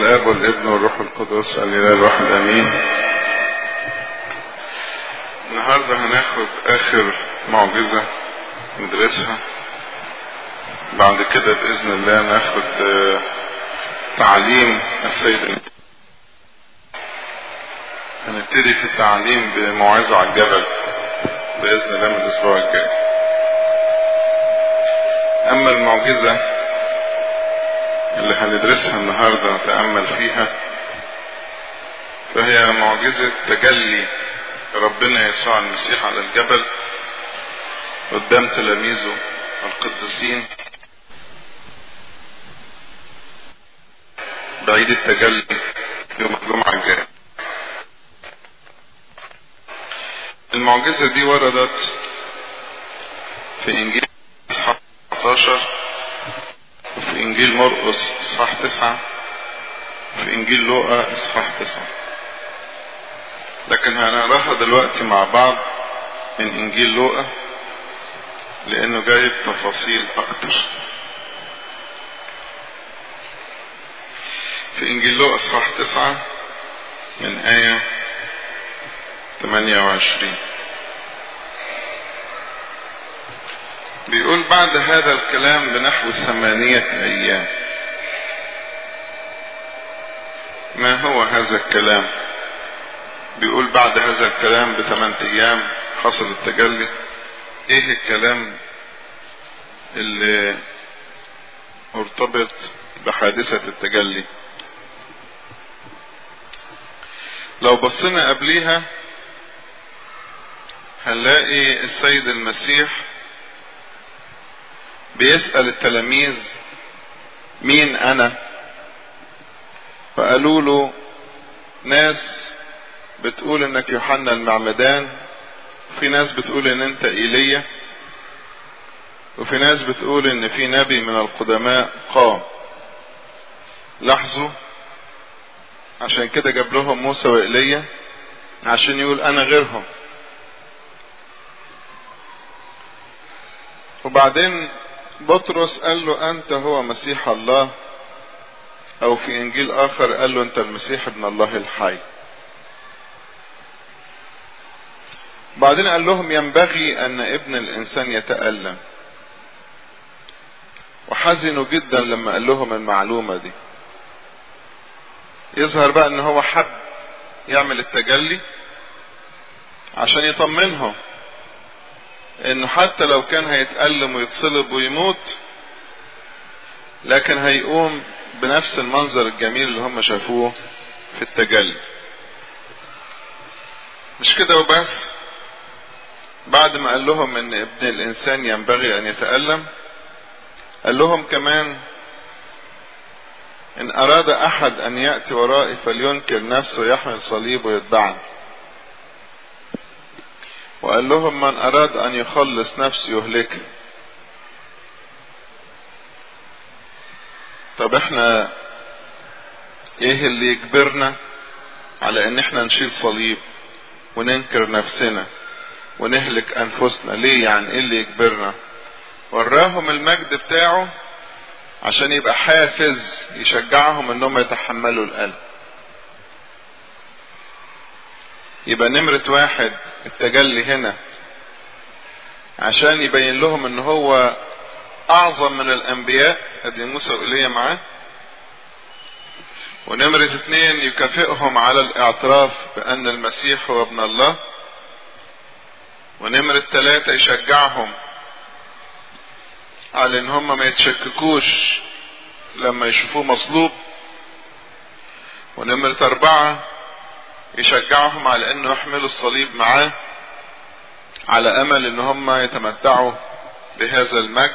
الاب والابن والروح القدس الاله الواحد امين النهارده هناخد اخر معجزه ندرسها بعد كده باذن الله ناخد تعليم السيد هنبتدي في التعليم بموعظه على الجبل باذن الله من الاسبوع الجاي اما المعجزه اللي هندرسها النهارده نتامل فيها فهي معجزه تجلي ربنا يسوع المسيح على الجبل قدام تلاميذه القديسين بعيد التجلي يوم الجمعة الجاي المعجزة دي وردت في إنجيل إصحاح 19 وفي إنجيل مرقس إصحاح 9 وفي إنجيل لوقا إصحاح 9 لكن هنقراها دلوقتي مع بعض من إنجيل لوقا لأنه جايب تفاصيل أكتر في إنجيل لوقا إصحاح 9 من آية 28 بيقول بعد هذا الكلام بنحو ثمانية أيام ما هو هذا الكلام بيقول بعد هذا الكلام بثمان أيام حصل التجلي ايه الكلام اللي مرتبط بحادثة التجلي لو بصينا قبليها هنلاقي السيد المسيح بيسأل التلاميذ مين انا فقالوا له ناس بتقول انك يوحنا المعمدان في ناس بتقول ان انت ايليا وفي ناس بتقول ان في نبي من القدماء قام لاحظوا عشان كده جاب لهم موسى وايليا عشان يقول انا غيرهم وبعدين بطرس قال له انت هو مسيح الله او في انجيل اخر قال له انت المسيح ابن الله الحي بعدين قال لهم ينبغي ان ابن الانسان يتألم وحزنوا جدا لما قال لهم المعلومة دي يظهر بقى ان هو حب يعمل التجلي عشان يطمنهم انه حتى لو كان هيتألم ويتصلب ويموت لكن هيقوم بنفس المنظر الجميل اللي هم شافوه في التجلي مش كده وبس بعد ما قال لهم ان ابن الانسان ينبغي ان يتألم قال لهم كمان ان اراد احد ان يأتي ورائي فلينكر نفسه يحمل صليب ويتبعني وقال لهم من اراد ان يخلص نفسه يهلكه طب احنا ايه اللي يجبرنا على ان احنا نشيل صليب وننكر نفسنا ونهلك انفسنا ليه يعني ايه اللي يجبرنا وراهم المجد بتاعه عشان يبقى حافز يشجعهم انهم يتحملوا القلب يبقى نمرة واحد التجلي هنا عشان يبين لهم ان هو اعظم من الانبياء ادي موسى وايليا معاه ونمرة اثنين يكافئهم على الاعتراف بان المسيح هو ابن الله ونمرة ثلاثة يشجعهم على ان هم ما يتشككوش لما يشوفوه مصلوب ونمرة اربعة يشجعهم على انه يحملوا الصليب معاه على امل ان هم يتمتعوا بهذا المجد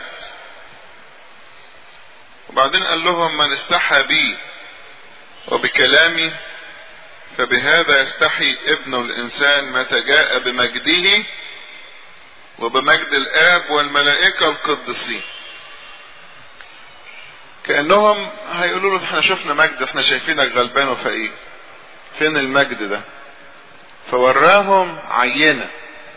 وبعدين قال لهم من استحى بي وبكلامي فبهذا يستحي ابن الانسان متى جاء بمجده وبمجد الاب والملائكة القدسين كأنهم هيقولوا له احنا شفنا مجد احنا شايفينك غلبان وفقير فين المجد ده فوراهم عينة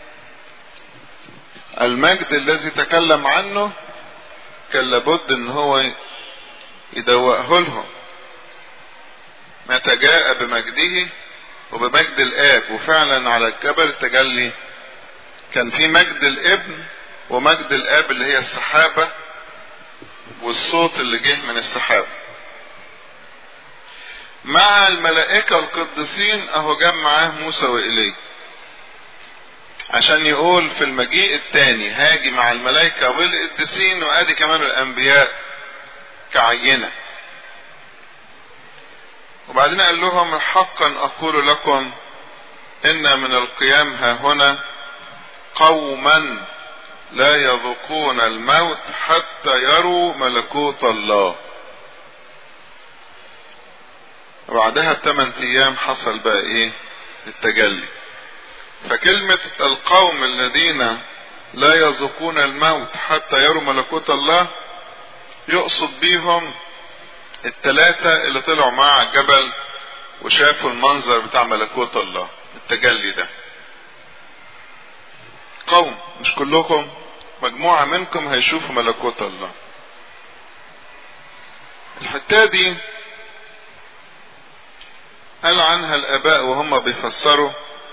المجد الذي تكلم عنه كان لابد ان هو يدوقه لهم متى جاء بمجده وبمجد الآب وفعلا على الجبل التجلي كان في مجد الابن ومجد الآب اللي هي السحابة والصوت اللي جه من السحابة مع الملائكة القديسين اهو جاب معاه موسى وإيليا عشان يقول في المجيء الثاني هاجي مع الملائكة والقديسين وادي كمان الانبياء كعينة وبعدين قال لهم حقا اقول لكم ان من القيام ها هنا قوما لا يذوقون الموت حتى يروا ملكوت الله وبعدها بثمان ايام حصل بقى ايه التجلي فكلمة القوم الذين لا يذوقون الموت حتى يروا ملكوت الله يقصد بيهم التلاتة اللي طلعوا معاه على الجبل وشافوا المنظر بتاع ملكوت الله التجلي ده قوم مش كلكم مجموعة منكم هيشوفوا ملكوت الله الحتة دي قال عنها الاباء وهم بيفسروا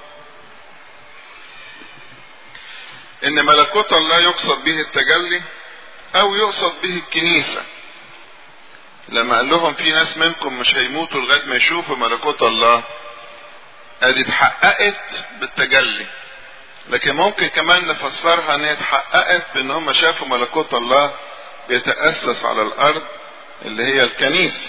ان ملكوت الله يقصد به التجلي او يقصد به الكنيسة لما قال لهم في ناس منكم مش هيموتوا لغاية ما يشوفوا ملكوت الله ادي اتحققت بالتجلي لكن ممكن كمان نفسرها ان هي اتحققت بان هم شافوا ملكوت الله بيتأسس على الارض اللي هي الكنيسة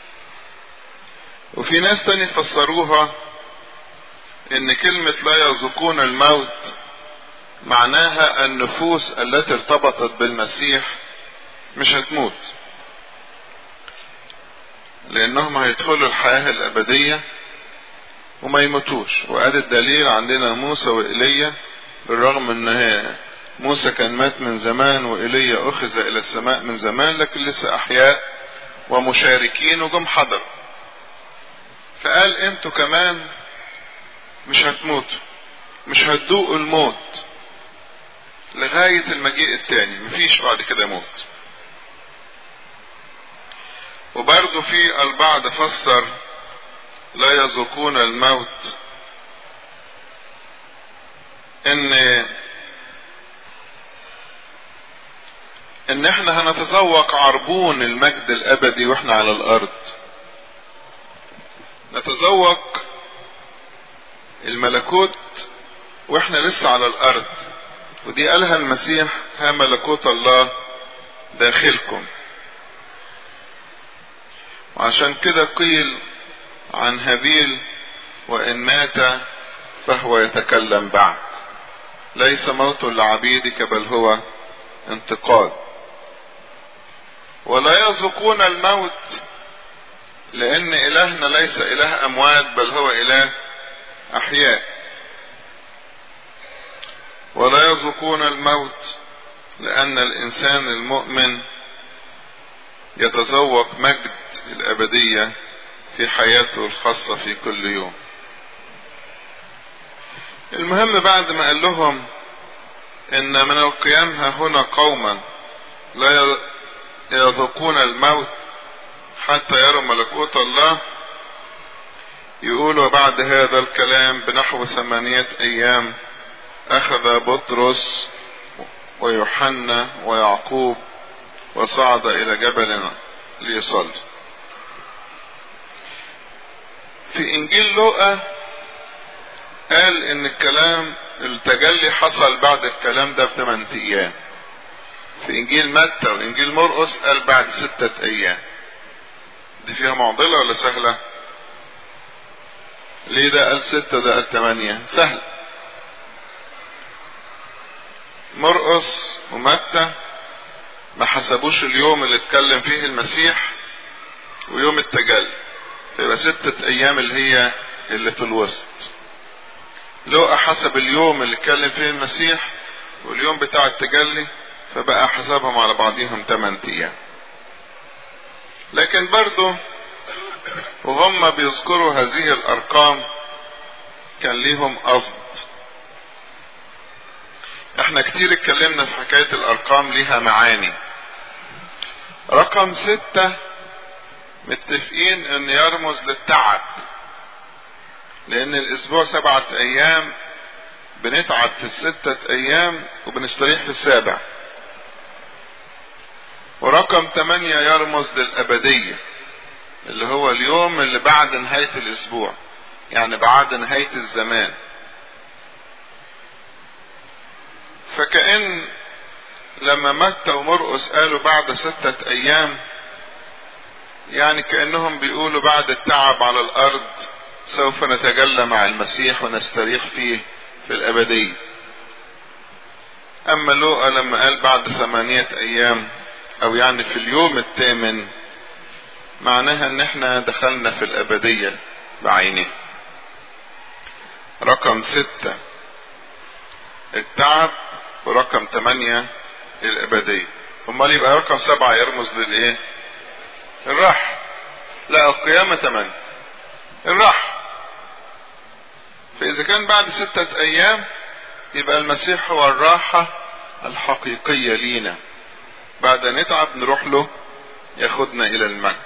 وفي ناس تاني فسروها ان كلمة لا يذوقون الموت معناها النفوس التي ارتبطت بالمسيح مش هتموت لانهم هيدخلوا الحياة الابدية وما يموتوش وادي الدليل عندنا موسى وإيليا بالرغم ان موسى كان مات من زمان وإيليا اخذ الى السماء من زمان لكن لسه احياء ومشاركين وجم حضر فقال انتوا كمان مش هتموتوا مش هتذوقوا الموت لغاية المجيء التاني مفيش بعد كده موت وبرضه في البعض فسر لا يذوقون الموت ان ان احنا هنتذوق عربون المجد الابدي واحنا على الارض نتذوق الملكوت واحنا لسه على الارض ودي قالها المسيح ها ملكوت الله داخلكم وعشان كده قيل عن هابيل وان مات فهو يتكلم بعد ليس موت لعبيدك بل هو انتقال ولا يذوقون الموت لان الهنا ليس اله اموات بل هو اله احياء ولا يذوقون الموت لان الانسان المؤمن يتذوق مجد الابدية في حياته الخاصة في كل يوم المهم بعد ما قال لهم ان من القيام ها هنا قوما لا يذوقون الموت حتى يروا ملكوت الله يقول وبعد هذا الكلام بنحو ثمانية ايام اخذ بطرس ويوحنا ويعقوب وصعد الى جبل ليصلي في انجيل لوقا قال ان الكلام التجلي حصل بعد الكلام ده بثمان ايام في انجيل متى وانجيل مرقس قال بعد ستة ايام دي فيها معضلة ولا سهلة ليه ده قال ستة ده قال ثمانية سهل مرقس ومتى ما حسبوش اليوم اللي اتكلم فيه المسيح ويوم التجلي يبقى ستة ايام اللي هي اللي في الوسط لو حسب اليوم اللي اتكلم فيه المسيح واليوم بتاع التجلي فبقى حسبهم على بعضهم 8 ايام لكن برضو وهم بيذكروا هذه الارقام كان ليهم قصد احنا كتير اتكلمنا في حكاية الارقام ليها معاني رقم ستة متفقين ان يرمز للتعب لان الاسبوع سبعة ايام بنتعب في الستة ايام وبنستريح في السابع ورقم ثمانية يرمز للابدية اللي هو اليوم اللي بعد نهاية الاسبوع يعني بعد نهاية الزمان فكأن لما متى ومرقس قالوا بعد ستة ايام يعني كأنهم بيقولوا بعد التعب على الارض سوف نتجلى مع المسيح ونستريح فيه في الابدية اما لوقا لما قال بعد ثمانية ايام او يعني في اليوم الثامن معناها ان احنا دخلنا في الابدية بعينه رقم ستة التعب ورقم ثمانية الابدية امال يبقى رقم سبعة يرمز للايه الراحة لا القيامة ثمانية الراحة فاذا كان بعد ستة ايام يبقى المسيح هو الراحة الحقيقية لينا بعد نتعب نروح له ياخدنا الى المجد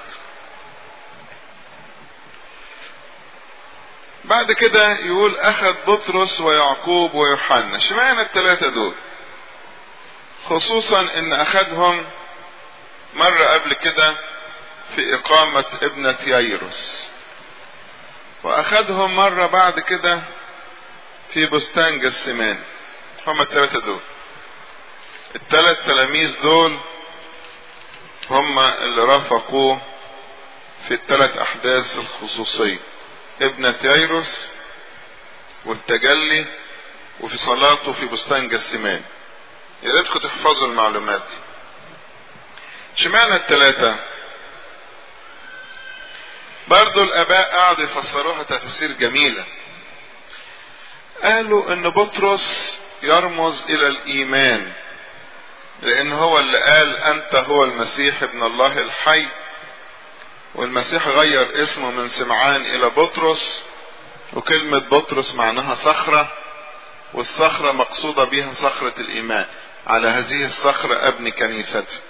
بعد كده يقول اخذ بطرس ويعقوب ويوحنا اشمعنى الثلاثة دول خصوصا ان اخذهم مرة قبل كده في اقامة ابنة يايروس واخذهم مرة بعد كده في بستان جسمان هم الثلاثة دول الثلاث تلاميذ دول هم اللي رافقوه في الثلاث احداث الخصوصية ابنة يايروس والتجلي وفي صلاته في بستان جسمان يا ريتكم تحفظوا المعلومات دي اشمعنى الثلاثة برضو الاباء قعدوا يفسروها تفسير جميلة قالوا ان بطرس يرمز الى الايمان لان هو اللي قال انت هو المسيح ابن الله الحي والمسيح غير اسمه من سمعان الى بطرس وكلمة بطرس معناها صخرة والصخرة مقصودة بها صخرة الايمان على هذه الصخرة ابني كنيستي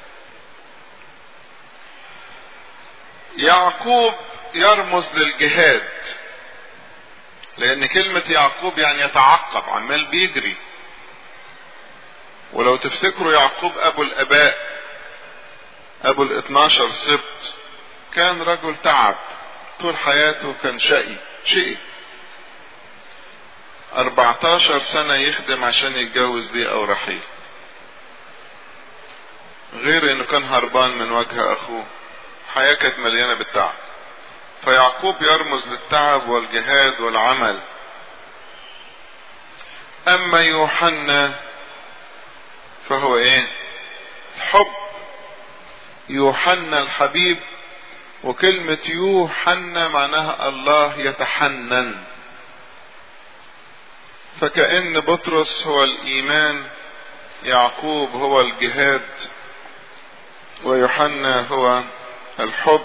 يعقوب يرمز للجهاد لان كلمة يعقوب يعني يتعقب عمال بيجري ولو تفتكروا يعقوب ابو الاباء ابو الاثناشر سبت كان رجل تعب طول حياته كان شقي شقي 14 سنة يخدم عشان يتجوز دي او رحيل غير انه كان هربان من وجه اخوه حياة كانت مليانة بالتعب فيعقوب يرمز للتعب والجهاد والعمل اما يوحنا فهو ايه حب يوحنا الحبيب وكلمة يوحنا معناها الله يتحنن فكأن بطرس هو الإيمان يعقوب هو الجهاد ويوحنا هو الحب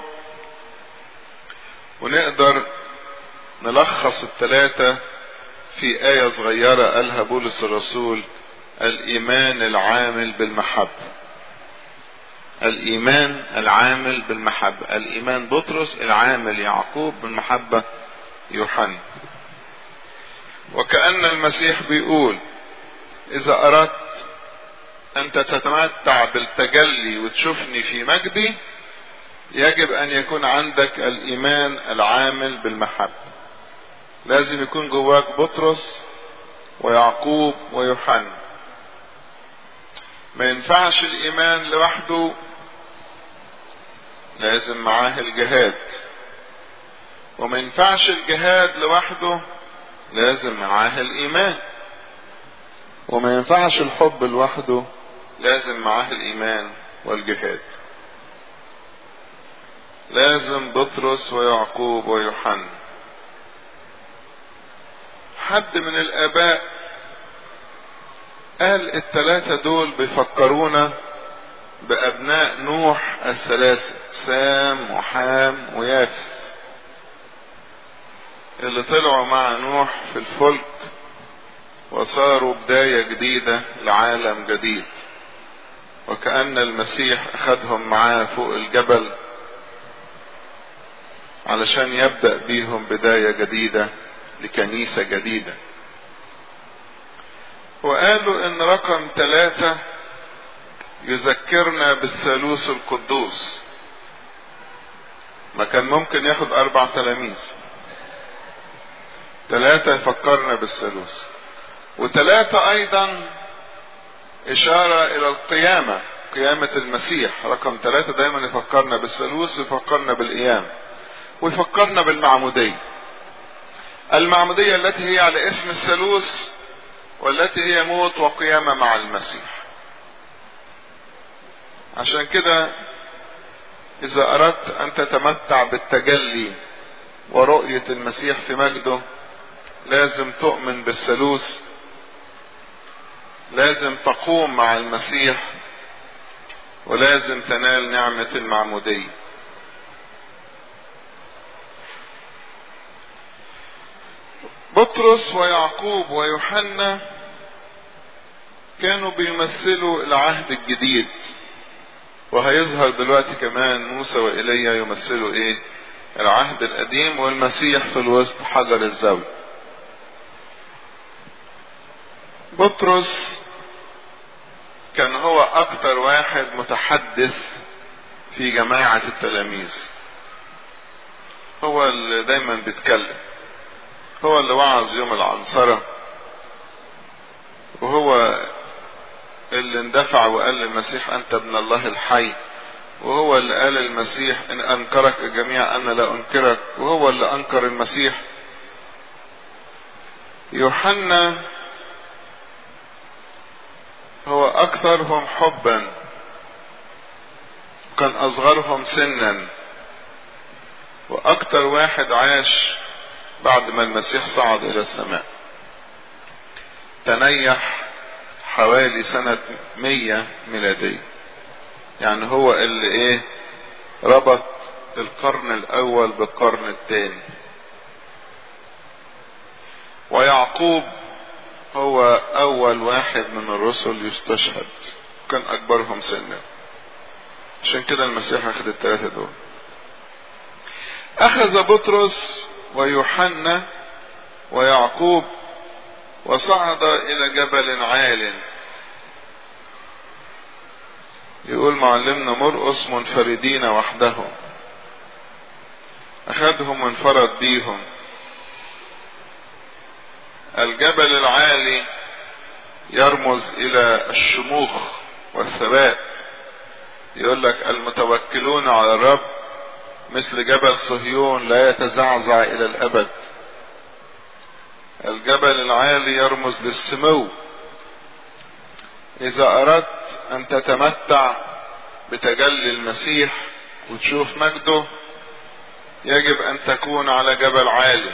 ونقدر نلخص الثلاثة في آية صغيرة قالها بولس الرسول الإيمان العامل بالمحبة الإيمان العامل بالمحبة الإيمان بطرس العامل يعقوب بالمحبة يوحنا وكأن المسيح بيقول إذا أردت أنت تتمتع بالتجلي وتشوفني في مجدي يجب أن يكون عندك الإيمان العامل بالمحبة لازم يكون جواك بطرس ويعقوب ويوحنا ما ينفعش الإيمان لوحده لازم معاه الجهاد وما ينفعش الجهاد لوحده لازم معاه الإيمان وما ينفعش الحب لوحده لازم معاه الإيمان والجهاد لازم بطرس ويعقوب ويوحنا حد من الآباء قال الثلاثة دول بيفكرونا بأبناء نوح الثلاثة سام وحام ويافس اللي طلعوا مع نوح في الفلك وصاروا بداية جديدة لعالم جديد وكأن المسيح أخذهم معاه فوق الجبل علشان يبدأ بيهم بداية جديدة لكنيسة جديدة وقالوا ان رقم ثلاثة يذكرنا بالثالوث القدوس ما كان ممكن ياخد اربع تلاميذ ثلاثة يفكرنا بالثالوث وثلاثة ايضا اشارة الى القيامة قيامة المسيح رقم ثلاثة دايما يفكرنا بالثالوث ويفكرنا بالقيامة ويفكرنا بالمعمودية المعمودية التي هي على اسم الثالوث والتي هي موت وقيامة مع المسيح عشان كده إذا أردت أن تتمتع بالتجلي ورؤية المسيح في مجده لازم تؤمن بالثالوث لازم تقوم مع المسيح ولازم تنال نعمة المعمودية بطرس ويعقوب ويوحنا كانوا بيمثلوا العهد الجديد وهيظهر دلوقتي كمان موسى وإيليا يمثلوا ايه العهد القديم والمسيح في الوسط حجر الزاوية بطرس كان هو اكتر واحد متحدث في جماعة التلاميذ هو اللي دايما بيتكلم هو اللي وعظ يوم العنصرة وهو اللي اندفع وقال للمسيح انت ابن الله الحي وهو اللي قال المسيح ان انكرك الجميع انا لا انكرك وهو اللي انكر المسيح يوحنا هو اكثرهم حبا كان اصغرهم سنا واكثر واحد عاش بعد ما المسيح صعد الى السماء تنيح حوالي سنة مية ميلادية يعني هو اللي ايه ربط القرن الاول بالقرن الثاني ويعقوب هو اول واحد من الرسل يستشهد كان اكبرهم سنا عشان كده المسيح اخذ الثلاثة دول اخذ بطرس ويوحنا ويعقوب وصعد الى جبل عال يقول معلمنا مرقس منفردين وحدهم اخذهم وانفرد بيهم الجبل العالي يرمز الى الشموخ والثبات يقول لك المتوكلون على الرب مثل جبل صهيون لا يتزعزع الى الابد الجبل العالي يرمز للسمو اذا اردت ان تتمتع بتجلي المسيح وتشوف مجده يجب ان تكون على جبل عالي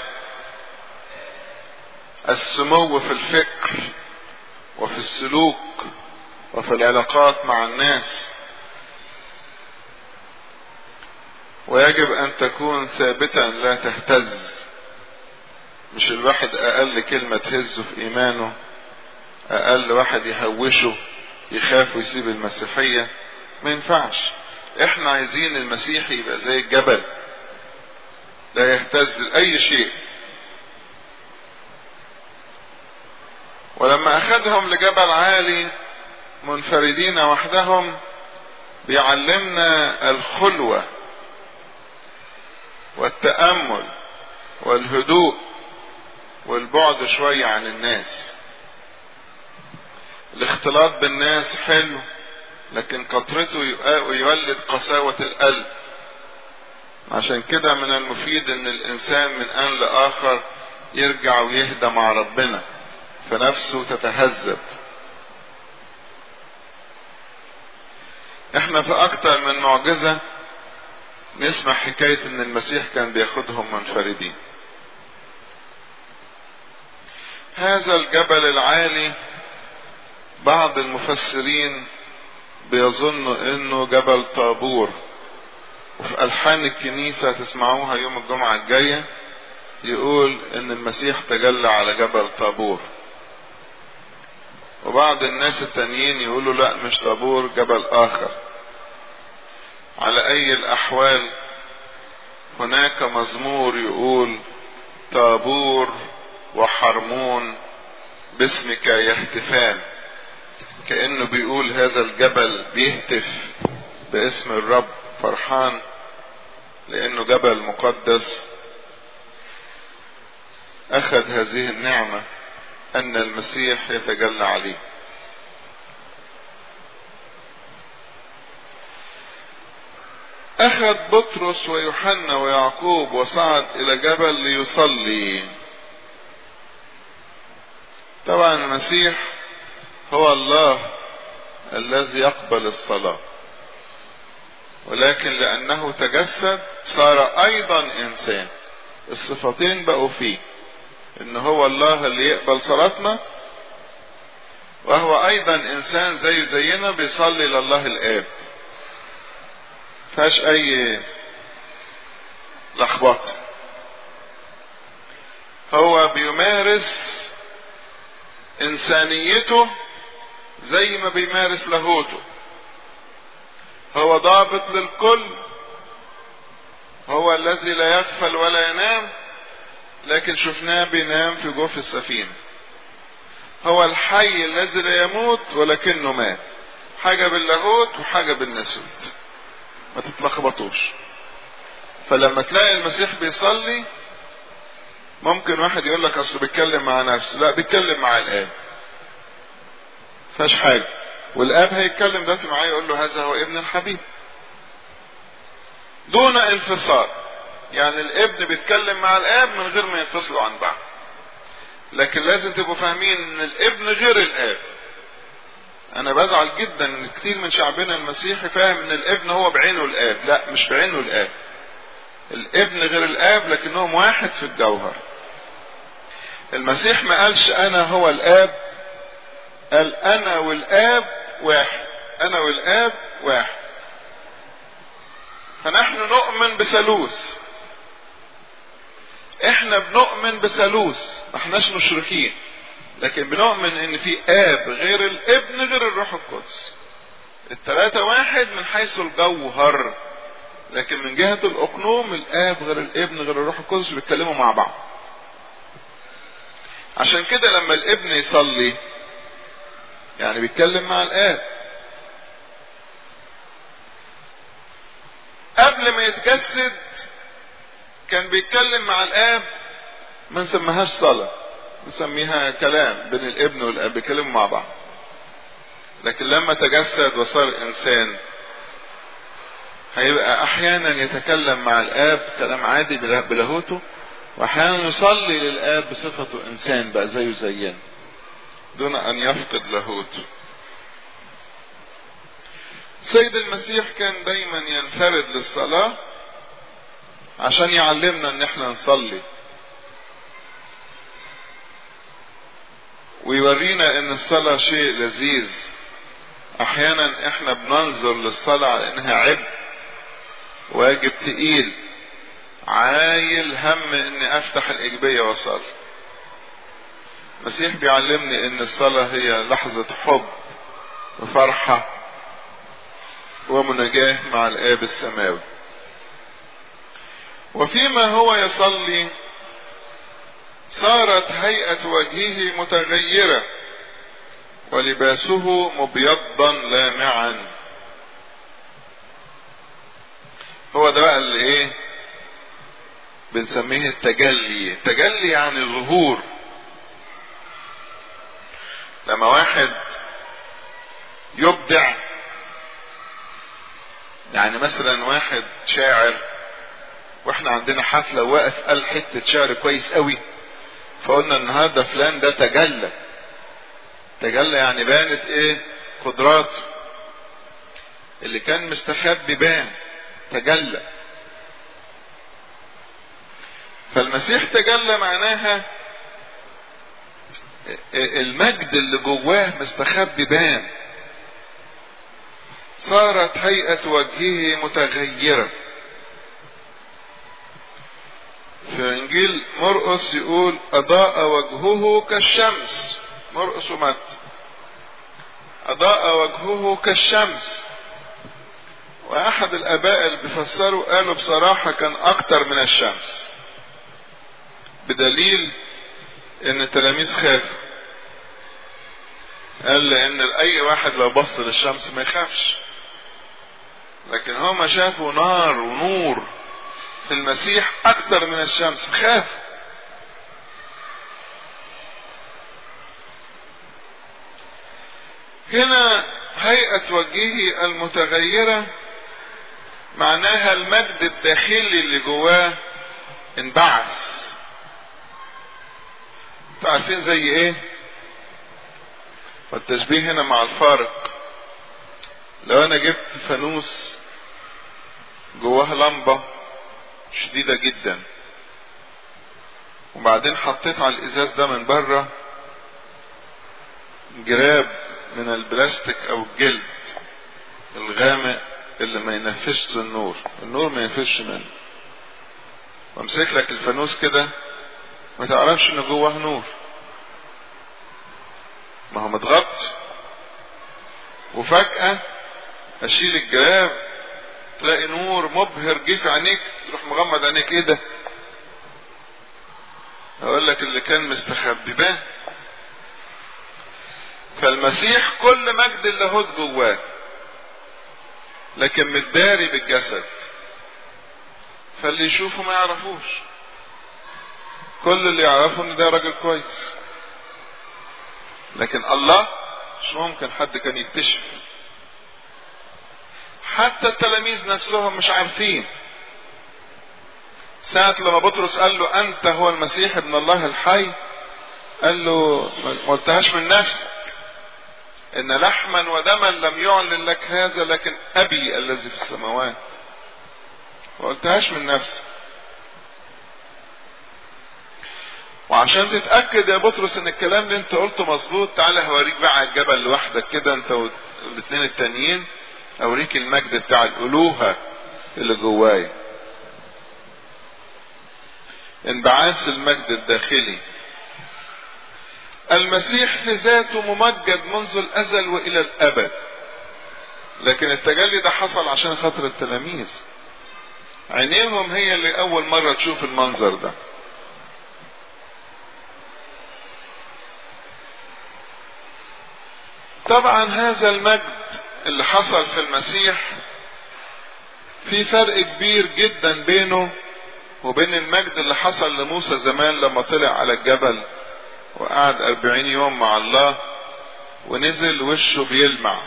السمو في الفكر وفي السلوك وفي العلاقات مع الناس ويجب ان تكون ثابتا لا تهتز مش الواحد اقل كلمة تهزه في ايمانه اقل واحد يهوشه يخاف ويسيب المسيحية ما ينفعش احنا عايزين المسيحي يبقى زي الجبل لا يهتز لأي شيء ولما اخذهم لجبل عالي منفردين وحدهم بيعلمنا الخلوة والتأمل والهدوء والبعد شوية عن الناس الاختلاط بالناس حلو لكن كثرته يولد قساوة القلب عشان كده من المفيد ان الانسان من ان لاخر يرجع ويهدى مع ربنا فنفسه تتهذب احنا في اكتر من معجزة نسمع حكاية ان المسيح كان بياخدهم منفردين هذا الجبل العالي بعض المفسرين بيظنوا انه جبل طابور وفي الحان الكنيسة تسمعوها يوم الجمعة الجاية يقول ان المسيح تجلى على جبل طابور وبعض الناس التانيين يقولوا لا مش طابور جبل اخر على اي الاحوال هناك مزمور يقول طابور وحرمون باسمك يهتفان كأنه بيقول هذا الجبل بيهتف باسم الرب فرحان لأنه جبل مقدس أخذ هذه النعمة أن المسيح يتجلى عليه أخذ بطرس ويوحنا ويعقوب وصعد إلى جبل ليصلي طبعا المسيح هو الله الذي يقبل الصلاة ولكن لأنه تجسد صار أيضا إنسان الصفتين بقوا فيه إن هو الله اللي يقبل صلاتنا وهو أيضا إنسان زي زينا بيصلي لله الآب فيهاش أي لخبطة هو بيمارس إنسانيته زي ما بيمارس لاهوته هو ضابط للكل هو الذي لا يغفل ولا ينام لكن شفناه بينام في جوف السفينة هو الحي الذي لا يموت ولكنه مات حاجة باللاهوت وحاجة بالنسوت ما تتلخبطوش فلما تلاقي المسيح بيصلي ممكن واحد يقول لك اصله بيتكلم مع نفسه لا بيتكلم مع الاب فاش حاجه والاب هيتكلم دلوقتي معاه يقول له هذا هو ابن الحبيب دون انفصال يعني الابن بيتكلم مع الاب من غير ما ينفصلوا عن بعض لكن لازم تبقوا فاهمين ان الابن غير الاب انا بزعل جدا ان كتير من شعبنا المسيحي فاهم ان الابن هو بعينه الاب لا مش بعينه الاب الابن غير الاب لكنهم واحد في الجوهر المسيح ما قالش انا هو الاب قال انا والاب واحد انا والاب واحد فنحن نؤمن بثالوث احنا بنؤمن بثالوث ما احناش مشركين لكن بنؤمن ان في اب غير الابن غير الروح القدس الثلاثة واحد من حيث الجوهر لكن من جهة الاقنوم الاب غير الابن غير الروح القدس بيتكلموا مع بعض عشان كده لما الابن يصلي يعني بيتكلم مع الاب قبل ما يتجسد كان بيتكلم مع الاب ما نسميهاش صلاة نسميها كلام بين الابن والاب بيتكلموا مع بعض لكن لما تجسد وصار انسان هيبقى احيانا يتكلم مع الاب كلام عادي بلاهوته واحيانا يصلي للاب بصفته انسان بقى زيه زينا دون ان يفقد لاهوته سيد المسيح كان دايما ينفرد للصلاة عشان يعلمنا ان احنا نصلي ويورينا ان الصلاة شيء لذيذ احيانا احنا بننظر للصلاة على انها عبء واجب تقيل عايل هم اني افتح الاجبية واصلي المسيح بيعلمني ان الصلاة هي لحظة حب وفرحة ومناجاة مع الآب السماوي وفيما هو يصلي صارت هيئة وجهه متغيرة ولباسه مبيضا لامعا هو ده بقى اللي ايه بنسميه التجلي التجلي يعني ظهور لما واحد يبدع يعني مثلا واحد شاعر واحنا عندنا حفلة واقف قال حتة شعر كويس قوي فقلنا النهاردة فلان ده تجلى تجلى يعني بانت ايه قدراته اللي كان مستخبي بان تجلى فالمسيح تجلى معناها المجد اللي جواه مستخبي بان صارت هيئة وجهه متغيرة في انجيل مرقس يقول اضاء وجهه كالشمس مرقس ومتى اضاء وجهه كالشمس واحد الاباء اللي بيفسروا قالوا بصراحة كان اكتر من الشمس بدليل ان التلاميذ خافوا قال لان اي واحد لو بص للشمس ما يخافش لكن هما شافوا نار ونور في المسيح اكتر من الشمس خافوا هنا هيئة وجهه المتغيرة معناها المجد الداخلي اللي جواه انبعث عارفين زي ايه والتشبيه هنا مع الفارق لو انا جبت فانوس جواه لمبة شديدة جدا وبعدين حطيت على الازاز ده من بره جراب من البلاستيك او الجلد الغامق اللي ما ينفذش النور النور ما ينفذش منه وامسك لك الفانوس كده ما تعرفش ان جواه نور ما هو متغطي وفجأة اشيل الجراب تلاقي نور مبهر جه في عينيك تروح مغمض عينيك ايه ده اقول لك اللي كان مستخبي بان فالمسيح كل مجد اللاهوت جواه لكن متداري بالجسد فاللي يشوفه ما يعرفوش كل اللي يعرفه ان ده راجل كويس لكن الله مش ممكن حد كان يكتشف حتى التلاميذ نفسهم مش عارفين ساعة لما بطرس قال له أنت هو المسيح ابن الله الحي قال له ما قلتهاش من نفسك إن لحما ودما لم يعلن لك هذا لكن أبي الذي في السماوات ما قلتهاش من نفسك وعشان تتأكد يا بطرس ان الكلام اللي انت قلته مظبوط تعالى هوريك بقى على الجبل لوحدك كده انت والاثنين التانيين اوريك المجد بتاع الالوهة اللي جوايا انبعاث المجد الداخلي المسيح في ذاته ممجد منذ الازل والى الابد لكن التجلي ده حصل عشان خاطر التلاميذ عينيهم هي اللي اول مرة تشوف المنظر ده طبعا هذا المجد اللي حصل في المسيح في فرق كبير جدا بينه وبين المجد اللي حصل لموسى زمان لما طلع على الجبل وقعد أربعين يوم مع الله ونزل وشه بيلمع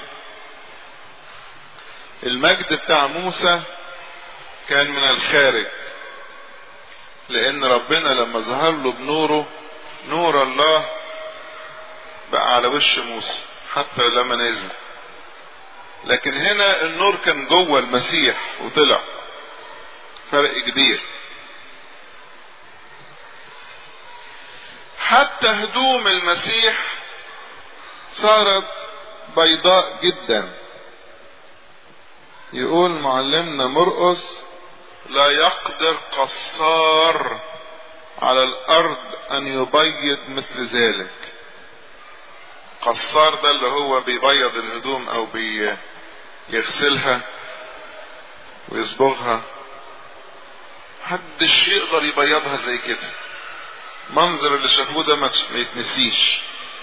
المجد بتاع موسى كان من الخارج لان ربنا لما ظهر له بنوره نور الله بقى على وش موسى حتى لما نزل لكن هنا النور كان جوه المسيح وطلع فرق كبير حتى هدوم المسيح صارت بيضاء جدا يقول معلمنا مرقس لا يقدر قصار على الارض ان يبيض مثل ذلك قصار ده اللي هو بيبيض الهدوم او بيغسلها ويصبغها محدش يقدر يبيضها زي كده منظر اللي شافوه ده ما يتنسيش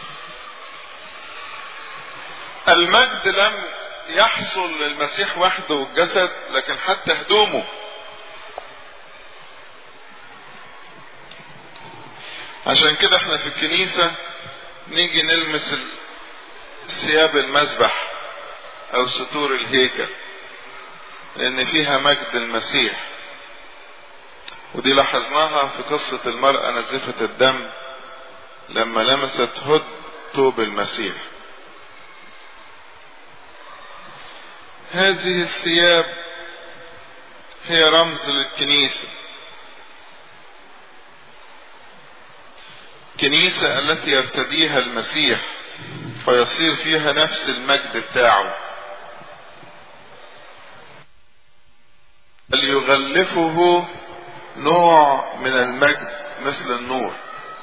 المجد لم يحصل للمسيح وحده والجسد لكن حتى هدومه عشان كده احنا في الكنيسة نيجي نلمس ثياب المذبح او ستور الهيكل لان فيها مجد المسيح ودي لاحظناها في قصة المرأة نزفة الدم لما لمست هد ثوب المسيح هذه الثياب هي رمز للكنيسة كنيسة التي يرتديها المسيح فيصير فيها نفس المجد بتاعه بل يغلفه نوع من المجد مثل النور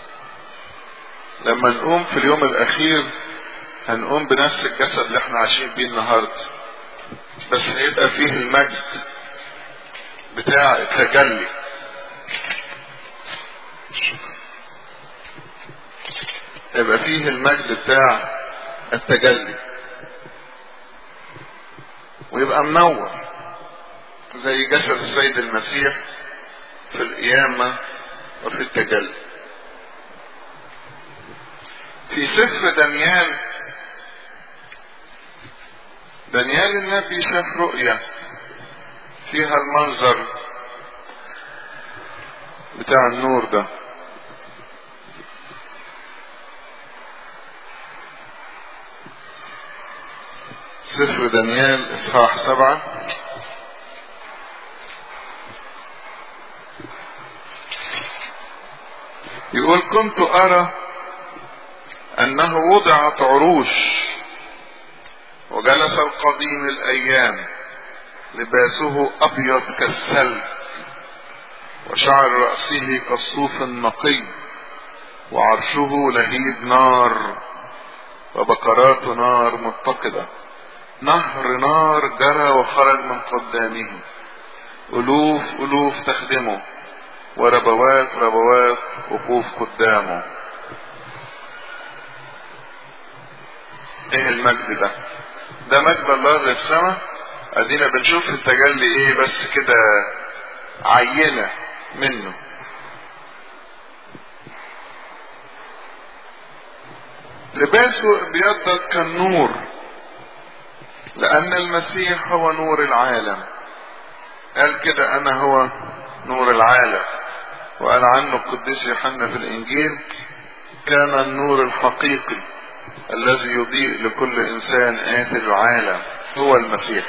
لما نقوم في اليوم الاخير هنقوم بنفس الجسد اللي احنا عايشين بيه النهارده بس هيبقى فيه المجد بتاع التجلي يبقى فيه المجد بتاع التجلي ويبقى منور زي جسد السيد المسيح في القيامة وفي التجلي في سفر دانيال دانيال النبي شاف رؤية فيها المنظر بتاع النور ده سفر دانيال اصحاح سبعة يقول كنت ارى انه وضعت عروش وجلس القديم الايام لباسه ابيض كالثلج وشعر رأسه كالصوف النقي وعرشه لهيب نار وبكرات نار متقدة نهر نار جرى وخرج من قدامه ألوف ألوف تخدمه وربوات ربوات وقوف قدامه ايه المجد ده ده مجد الله للسماء ادينا بنشوف التجلي ايه بس كده عينة منه لباسه ابيض كالنور لان المسيح هو نور العالم قال كده انا هو نور العالم وقال عنه القديس يوحنا في الانجيل كان النور الحقيقي الذي يضيء لكل انسان اتي العالم هو المسيح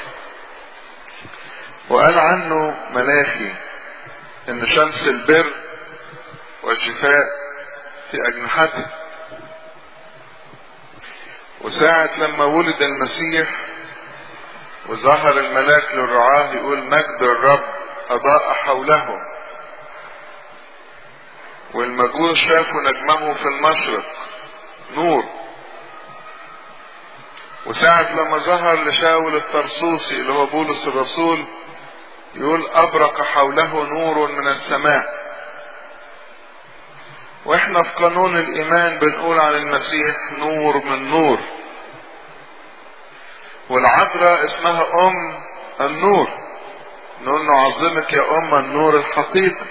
وقال عنه ملاخي ان شمس البر والشفاء في اجنحته وساعة لما ولد المسيح وظهر الملاك للرعاة يقول مجد الرب اضاء حولهم والمجوس شافوا نجمه في المشرق نور وساعة لما ظهر لشاول الطرسوسي اللي هو بولس الرسول يقول أبرق حوله نور من السماء واحنا في قانون الإيمان بنقول عن المسيح نور من نور والعذراء اسمها أم النور نقول نعظمك يا أم النور الحقيقي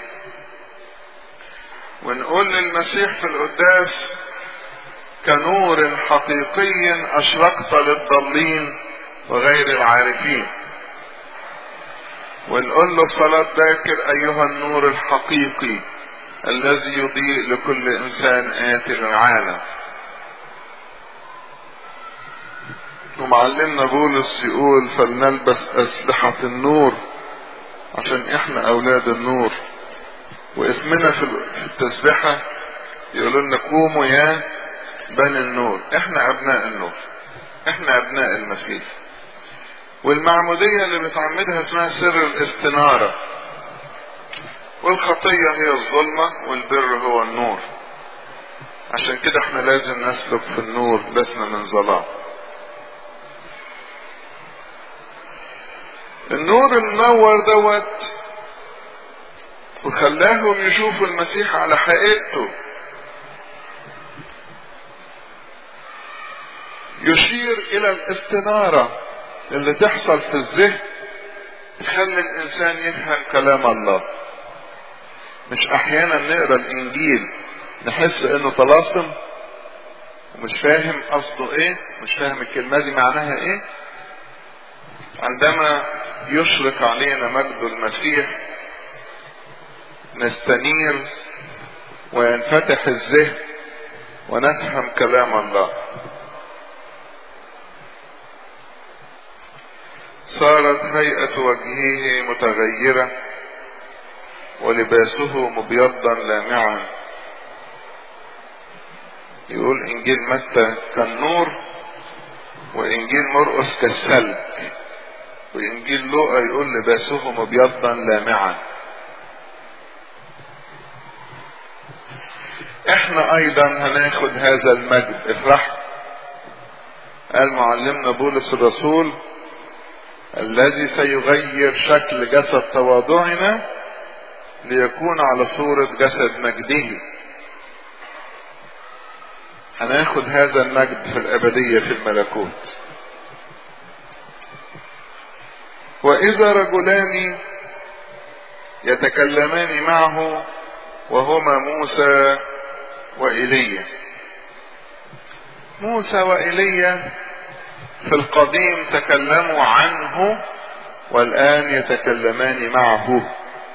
ونقول للمسيح في القداس كنور حقيقي أشرقت للضالين وغير العارفين ونقول له صلاة ذاكر أيها النور الحقيقي الذي يضيء لكل إنسان آتي للعالم ومعلمنا بولس يقول فلنلبس أسلحة النور عشان احنا أولاد النور واسمنا في التسبحة يقولوا لنا قوموا يا بني النور احنا أبناء النور احنا أبناء المسيح والمعمودية اللي بتعمدها اسمها سر الاستنارة والخطية هي الظلمة والبر هو النور عشان كده احنا لازم نسلك في النور لسنا من ظلام النور المنور دوت وخلاهم يشوفوا المسيح على حقيقته يشير الى الاستنارة اللي تحصل في الذهن تخلي الانسان يفهم كلام الله مش احيانا نقرا الانجيل نحس انه طلاسم ومش فاهم قصده ايه مش فاهم الكلمه دي معناها ايه عندما يشرق علينا مجد المسيح نستنير وينفتح الذهن ونفهم كلام الله صارت هيئة وجهه متغيرة ولباسه مبيضا لامعا يقول انجيل متى كالنور وانجيل مرقس كالثلج وانجيل لوقا يقول لباسه مبيضا لامعا احنا ايضا هناخد هذا المجد افرح قال معلمنا بولس الرسول الذي سيغير شكل جسد تواضعنا ليكون على صورة جسد مجده هناخد هذا المجد في الأبدية في الملكوت وإذا رجلان يتكلمان معه وهما موسى وإيليا موسى وإيليا في القديم تكلموا عنه والآن يتكلمان معه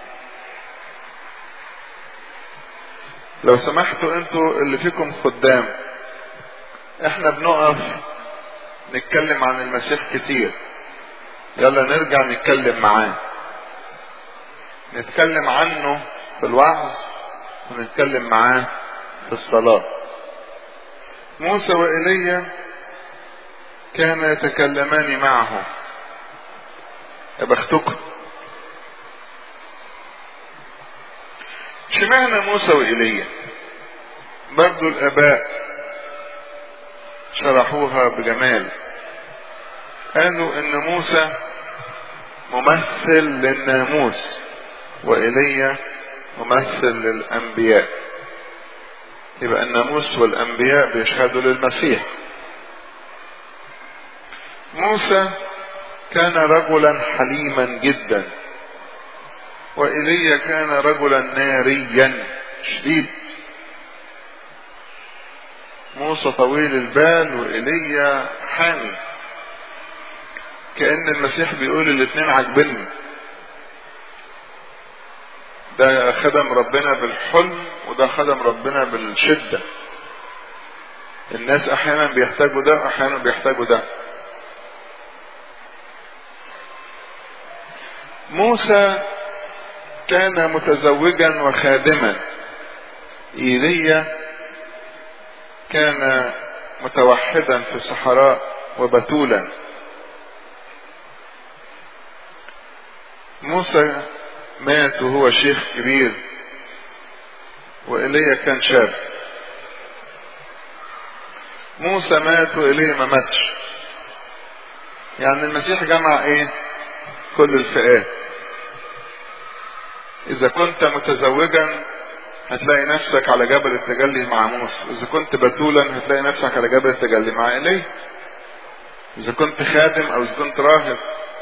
لو سمحتوا انتوا اللي فيكم خدام احنا بنقف نتكلم عن المسيح كتير يلا نرجع نتكلم معاه نتكلم عنه في الوعظ ونتكلم معاه في الصلاة موسى وإيليا كان يتكلمان معه يا بختكم اشمعنى موسى وإيليا برضو الآباء شرحوها بجمال قالوا ان موسى ممثل للناموس وإيليا ممثل للأنبياء يبقى الناموس والأنبياء بيشهدوا للمسيح موسى كان رجلا حليما جدا وإيليا كان رجلا ناريا شديد موسى طويل البال وإيليا حامي كأن المسيح بيقول الاتنين عاجبني ده خدم ربنا بالحلم وده خدم ربنا بالشدة الناس احيانا بيحتاجوا ده احيانا بيحتاجوا ده موسى كان متزوجا وخادما ايليا كان متوحدا في الصحراء وبتولا موسى مات وهو شيخ كبير وإيليا كان شاب موسى مات وإيليا ما ماتش يعني المسيح جمع ايه كل الفئات اذا كنت متزوجا هتلاقي نفسك على جبل التجلي مع موسى اذا كنت بتولا هتلاقي نفسك على جبل التجلي مع ايليا اذا كنت خادم او اذا كنت راهب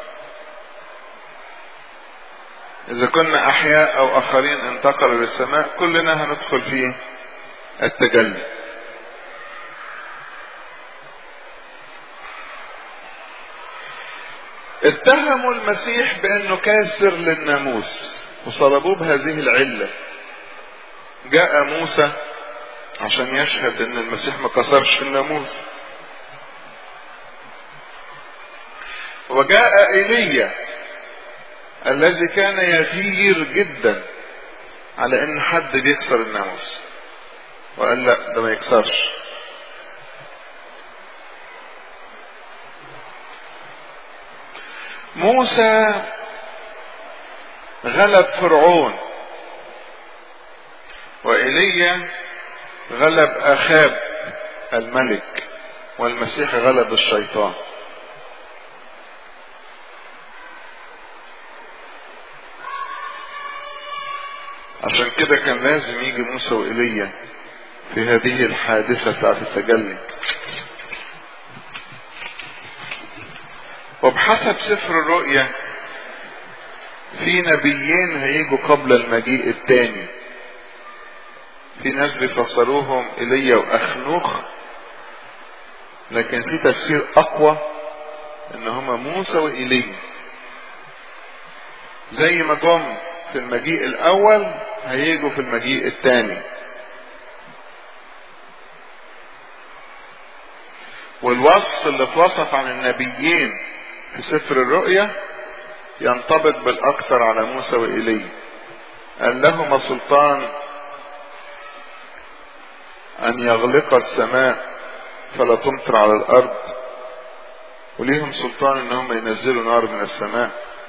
إذا كنا أحياء أو آخرين انتقلوا للسماء كلنا هندخل في التجلي اتهموا المسيح بأنه كاسر للناموس وصلبوه بهذه العلة جاء موسى عشان يشهد ان المسيح ما كسرش الناموس وجاء ايليا الذي كان يغير جدا على ان حد بيكسر الناموس وقال لا ده ما يكسرش موسى غلب فرعون وإيليا غلب أخاب الملك والمسيح غلب الشيطان عشان كده كان لازم يجي موسى وإيليا في هذه الحادثة بتاعت التجلي وبحسب سفر الرؤيا في نبيين هيجوا قبل المجيء الثاني في ناس بيفسروهم ايليا واخنوخ لكن في تفسير اقوى ان هما موسى وايليا زي ما جم في المجيء الاول هيجوا في المجيء الثاني والوصف اللي اتوصف عن النبيين في سفر الرؤيا ينطبق بالاكثر على موسى وايليا قال لهما سلطان ان يغلق السماء فلا تمطر على الارض وليهم سلطان ان هم ينزلوا نار من السماء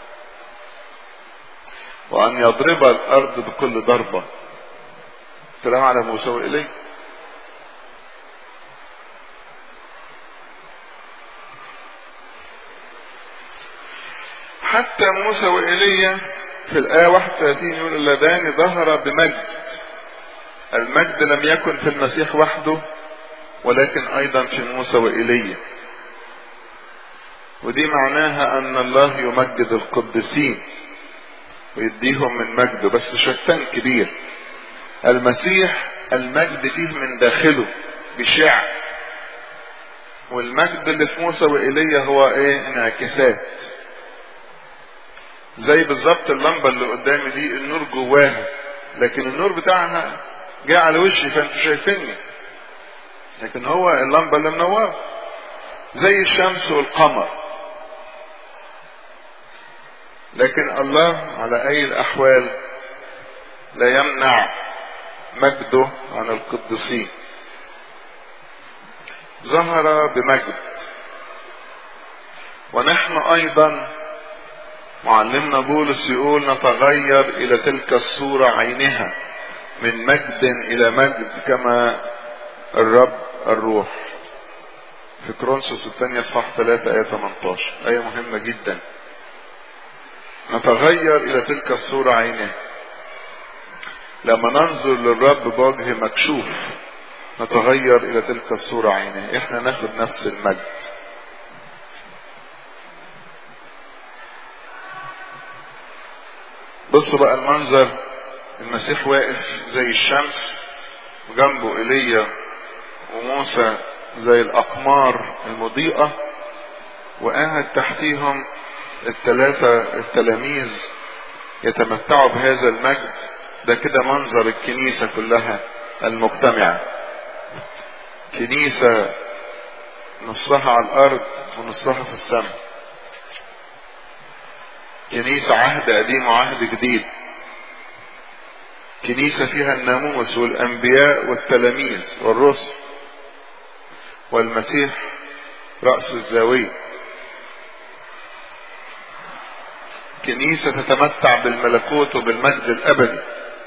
وان يضرب الارض بكل ضربة كلام على موسى وإليه حتى موسى وإيليا في الآية 31 يقول اللذان ظهر بمجد المجد لم يكن في المسيح وحده ولكن أيضا في موسى وإيليا ودي معناها أن الله يمجد القديسين ويديهم من مجده بس شتان كبير المسيح المجد فيه من داخله بشع والمجد اللي في موسى وإيليا هو ايه انعكاسات زي بالظبط اللمبة اللي قدامي دي النور جواها لكن النور بتاعها جاي على وشي فانتوا شايفيني لكن هو اللمبة اللي منورة زي الشمس والقمر لكن الله على اي الاحوال لا يمنع مجده عن القديسين ظهر بمجد ونحن ايضا معلمنا بولس يقول نتغير الى تلك الصورة عينها من مجد الى مجد كما الرب الروح في كرونسوس الثانية صح 3 آية 18 آية مهمة جدا نتغير إلى تلك الصورة عينها لما ننظر للرب بوجه مكشوف نتغير إلى تلك الصورة عينها إحنا ناخد نفس المجد بصوا بقى المنظر المسيح واقف زي الشمس وجنبه ايليا وموسى زي الاقمار المضيئة وقاعد تحتيهم الثلاثة التلاميذ يتمتعوا بهذا المجد ده كده منظر الكنيسة كلها المجتمعة كنيسة نصها على الارض ونصها في السماء كنيسة عهد قديم وعهد جديد كنيسة فيها الناموس والأنبياء والتلاميذ والرسل والمسيح رأس الزاوية كنيسة تتمتع بالملكوت وبالمجد الأبدي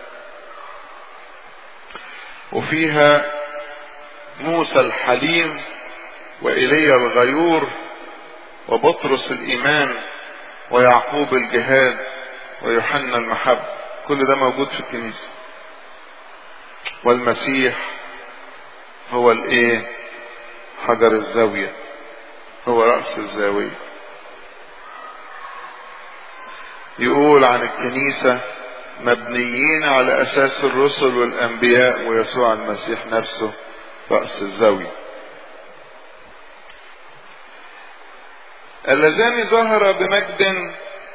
وفيها موسى الحليم وإيليا الغيور وبطرس الإيمان ويعقوب الجهاد ويوحنا المحبة كل ده موجود في الكنيسة والمسيح هو الايه حجر الزاوية هو رأس الزاوية يقول عن الكنيسة مبنيين على أساس الرسل والأنبياء ويسوع المسيح نفسه رأس الزاوية اللذان ظهر بمجد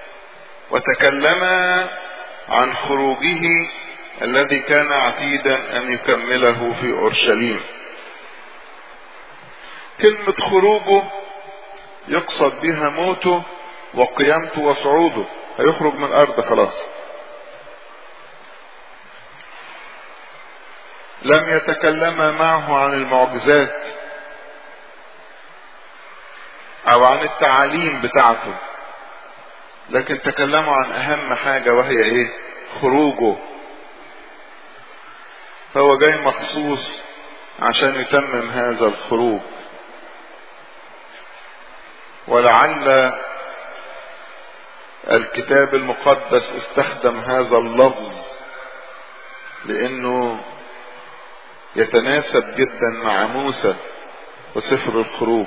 وتكلما عن خروجه الذي كان عتيدا ان يكمله في اورشليم كلمة خروجه يقصد بها موته وقيامته وصعوده هيخرج من الارض خلاص لم يتكلم معه عن المعجزات او عن التعاليم بتاعته لكن تكلموا عن اهم حاجة وهي ايه خروجه فهو جاي مخصوص عشان يتمم هذا الخروج ولعل الكتاب المقدس استخدم هذا اللفظ لانه يتناسب جدا مع موسى وسفر الخروج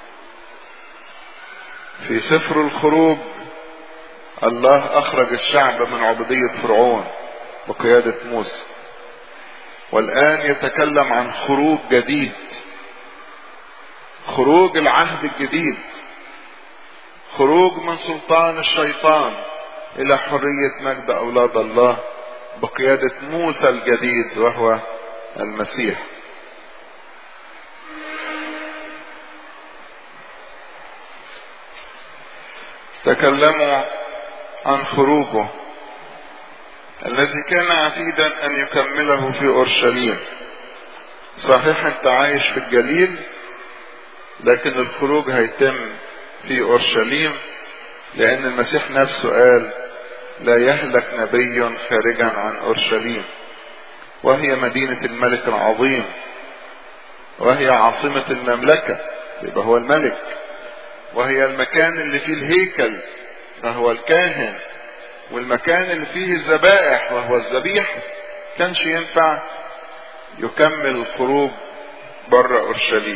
في سفر الخروج الله اخرج الشعب من عبودية فرعون بقيادة موسى والان يتكلم عن خروج جديد خروج العهد الجديد خروج من سلطان الشيطان الى حرية مجد اولاد الله بقيادة موسى الجديد وهو المسيح تكلموا عن خروجه الذي كان عتيدا ان يكمله في اورشليم صحيح انت عايش في الجليل لكن الخروج هيتم في اورشليم لان المسيح نفسه قال لا يهلك نبي خارجا عن اورشليم وهي مدينة الملك العظيم وهي عاصمة المملكة يبقى هو الملك وهي المكان اللي فيه الهيكل فهو الكاهن والمكان اللي فيه الذبائح وهو الذبيح كانش ينفع يكمل الخروج بره اورشليم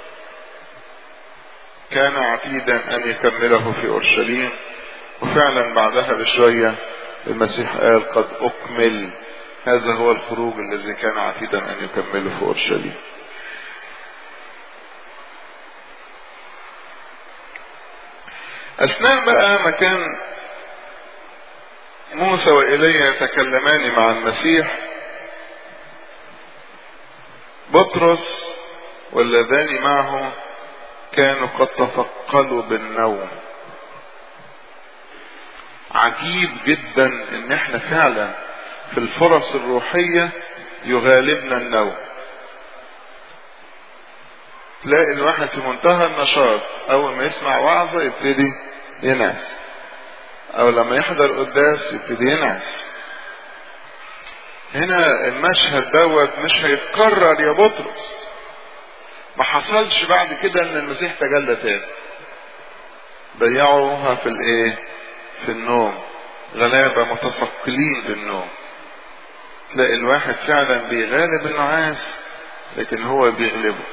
كان عتيدا ان يكمله في اورشليم وفعلا بعدها بشويه المسيح قال قد اكمل هذا هو الخروج الذي كان عتيدا ان يكمله في اورشليم اثناء بقى ما كان موسى وإيليا يتكلمان مع المسيح بطرس واللذان معه كانوا قد تثقلوا بالنوم عجيب جدا ان احنا فعلا في الفرص الروحية يغالبنا النوم تلاقي الواحد في منتهى النشاط اول ما يسمع وعظة يبتدي ينعس او لما يحضر قداس يبتدي ينعس هنا المشهد دوت مش هيتكرر يا بطرس ما حصلش بعد كده ان المسيح تجلى تاني ضيعوها في الايه في النوم غلابة متثقلين بالنوم تلاقي الواحد فعلا بيغالب النعاس لكن هو بيغلبه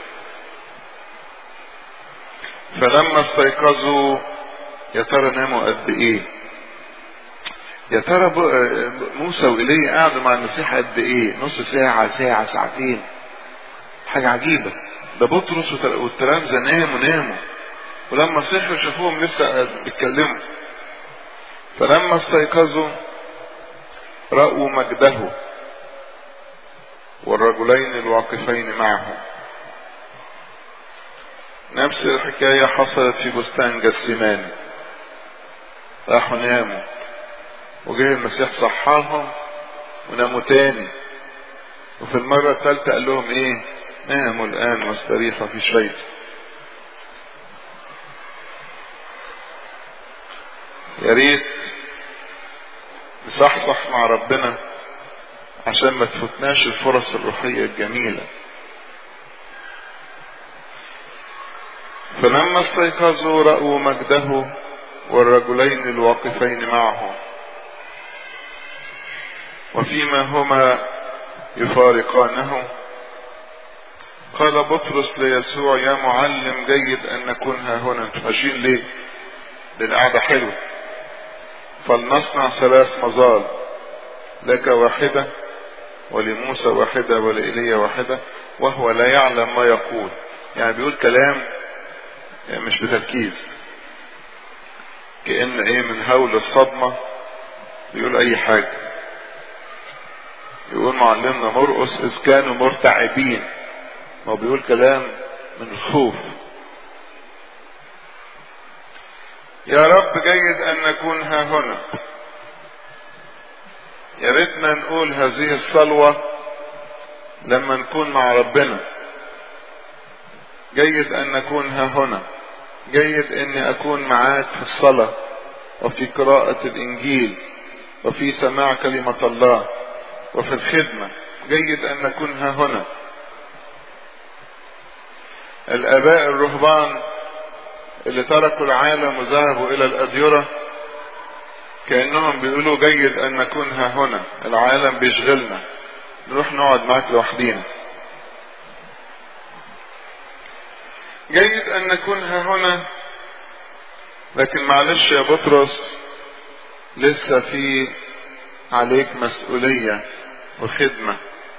فلما استيقظوا يا ترى ناموا قد ايه يا ترى موسى وإيليا قعدوا مع المسيح قد ايه نص ساعة ساعة ساعتين حاجة عجيبة ده بطرس والتلامذة ناموا ناموا ولما صحوا شافوهم لسه بيتكلموا فلما استيقظوا رأوا مجده والرجلين الواقفين معه نفس الحكاية حصلت في بستان جسيماني راحوا ناموا وجه المسيح صحاهم وناموا تاني وفي المرة الثالثة قال لهم ايه ناموا الآن واستريحوا في شيء يا ريت نصحصح مع ربنا عشان ما تفوتناش الفرص الروحية الجميلة فلما استيقظوا رأوا مجده والرجلين الواقفين معه وفيما هما يفارقانه قال بطرس ليسوع يا معلم جيد ان نكون ها هنا انتوا ماشيين ليه للقعدة حلوة فلنصنع ثلاث مظال لك واحدة ولموسى واحدة ولإيليا واحدة وهو لا يعلم ما يقول يعني بيقول كلام يعني مش بتركيز كأن ايه من هول الصدمة بيقول اي حاجة يقول معلمنا مرقس اذ كانوا مرتعبين ما بيقول كلام من الخوف يا رب جيد ان نكون ها هنا يا ريتنا نقول هذه الصلوة لما نكون مع ربنا جيد ان نكون ها هنا جيد اني اكون معاك في الصلاة وفي قراءة الانجيل وفي سماع كلمة الله وفي الخدمة جيد ان نكون ها هنا الاباء الرهبان اللي تركوا العالم وذهبوا الى الاديرة كأنهم بيقولوا جيد ان نكون ها هنا العالم بيشغلنا نروح نقعد معاك لوحدينا جيد ان نكون ها هنا لكن معلش يا بطرس لسه في عليك مسؤولية وخدمة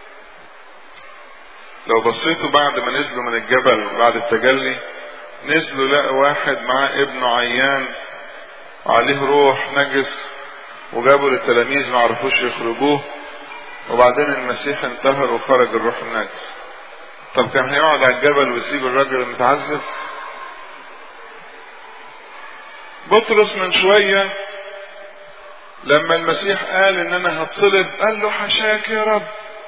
لو بصيتوا بعد ما نزلوا من الجبل بعد التجلي نزلوا لقوا واحد معاه ابنه عيان وعليه روح نجس وجابوا للتلاميذ ما عرفوش يخرجوه وبعدين المسيح انتهر وخرج الروح النجس طب كان هيقعد على الجبل ويسيب الراجل المتعذب بطرس من شوية لما المسيح قال ان انا هتصلب قال له حشاك يا رب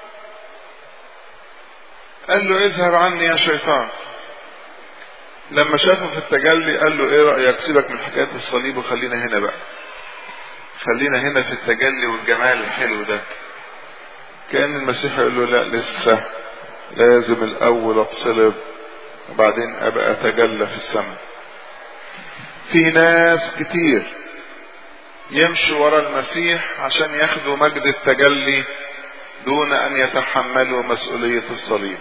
قال له اذهب عني يا شيطان لما شافه في التجلي قال له ايه رأيك سيبك من حكاية الصليب وخلينا هنا بقى خلينا هنا في التجلي والجمال الحلو ده كان المسيح يقول له لا لسه لازم الاول اتصلب وبعدين ابقى اتجلى في السماء في ناس كتير يمشوا ورا المسيح عشان ياخدوا مجد التجلي دون ان يتحملوا مسؤولية الصليب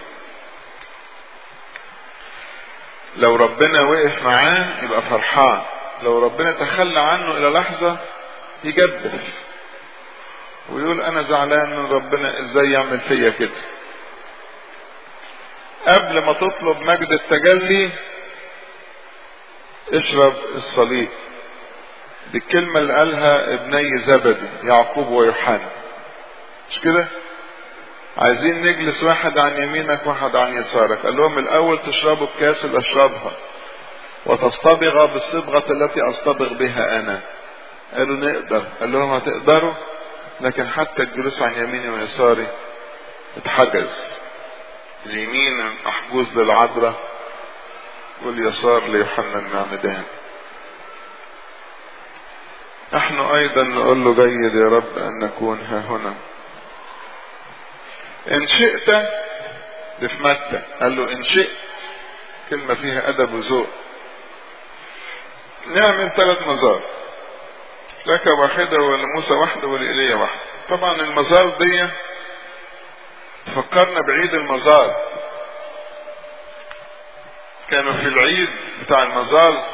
لو ربنا وقف معاه يبقى فرحان لو ربنا تخلى عنه الى لحظة يجدف ويقول انا زعلان من ربنا ازاي يعمل فيا كده قبل ما تطلب مجد التجلي اشرب الصليب دي الكلمة اللي قالها ابني زبدي يعقوب ويوحنا مش كده عايزين نجلس واحد عن يمينك واحد عن يسارك قال لهم الاول تشربوا الكاس اللي اشربها وتصطبغ بالصبغة التي اصطبغ بها انا قالوا نقدر قال لهم هتقدروا لكن حتى الجلوس عن يميني ويساري اتحجز اليمين محجوز للعذراء واليسار ليوحنا المعمدان نحن ايضا نقول له جيد يا رب ان نكون ها هنا ان شئت دي في متى قال له ان شئت كلمة فيها ادب وذوق نعمل ثلاث مزار لك واحدة ولموسى واحدة ولإيليا واحدة طبعا المزار دي فكرنا بعيد المزار كانوا في العيد بتاع المزار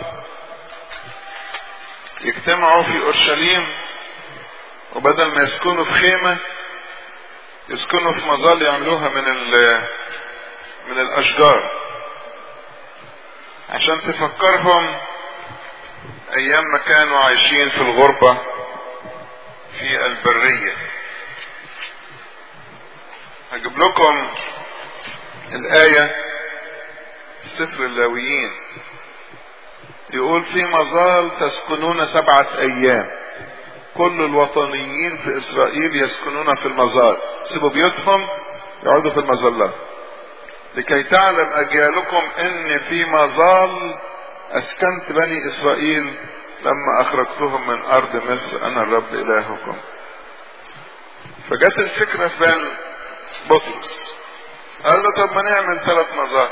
يجتمعوا في اورشليم وبدل ما يسكنوا في خيمة يسكنوا في مظال يعملوها من من الاشجار عشان تفكرهم ايام ما كانوا عايشين في الغربة في البرية هجيب لكم الآية في سفر اللاويين يقول في مظال تسكنون سبعة أيام كل الوطنيين في إسرائيل يسكنون في المظال سيبوا بيوتهم يقعدوا في المظلات لكي تعلم أجيالكم إن في مظال أسكنت بني إسرائيل لما أخرجتهم من أرض مصر أنا الرب إلهكم فجت الفكرة في بال بطرس قال له طب ما نعمل ثلاث مظاهر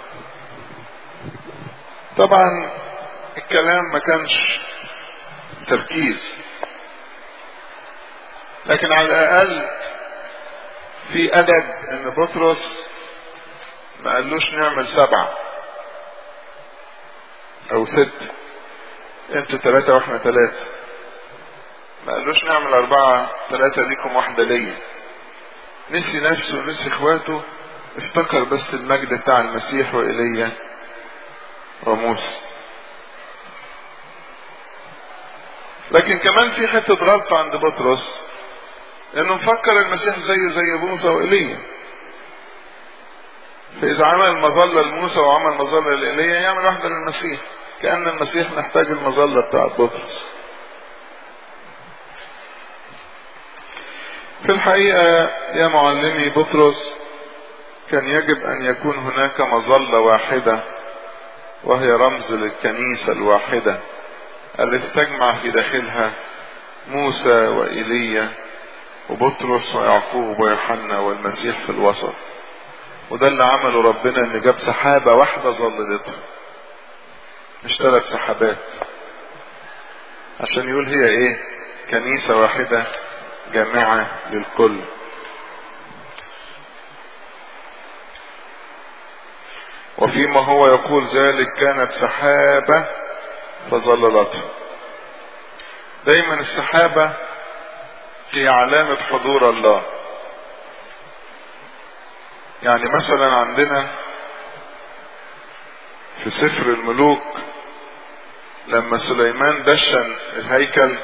طبعا الكلام ما كانش تركيز لكن على الاقل في ادب ان بطرس ما قالوش نعمل سبعة او ست انتوا ثلاثة واحنا ثلاثة ما قالوش نعمل اربعة ثلاثة ليكم واحدة ليا نسي نفسه ونسي اخواته افتكر بس المجد بتاع المسيح وإيليا وموسى لكن كمان في حتة غلط عند بطرس انه مفكر المسيح زيه زي موسى وإيليا فإذا عمل مظلة لموسى وعمل مظلة لإيليا يعمل واحدة للمسيح كأن المسيح محتاج المظلة بتاعت بطرس في الحقيقة يا معلمي بطرس كان يجب أن يكون هناك مظلة واحدة وهي رمز للكنيسة الواحدة التي تجمع في داخلها موسى وإيليا وبطرس ويعقوب ويوحنا والمسيح في الوسط وده اللي عمله ربنا ان جاب سحابة واحدة ظللتها مش ثلاث سحابات عشان يقول هي ايه كنيسة واحدة جامعة للكل وفيما هو يقول ذلك كانت سحابة فظللته دايما السحابة هي علامة حضور الله يعني مثلا عندنا في سفر الملوك لما سليمان دشن الهيكل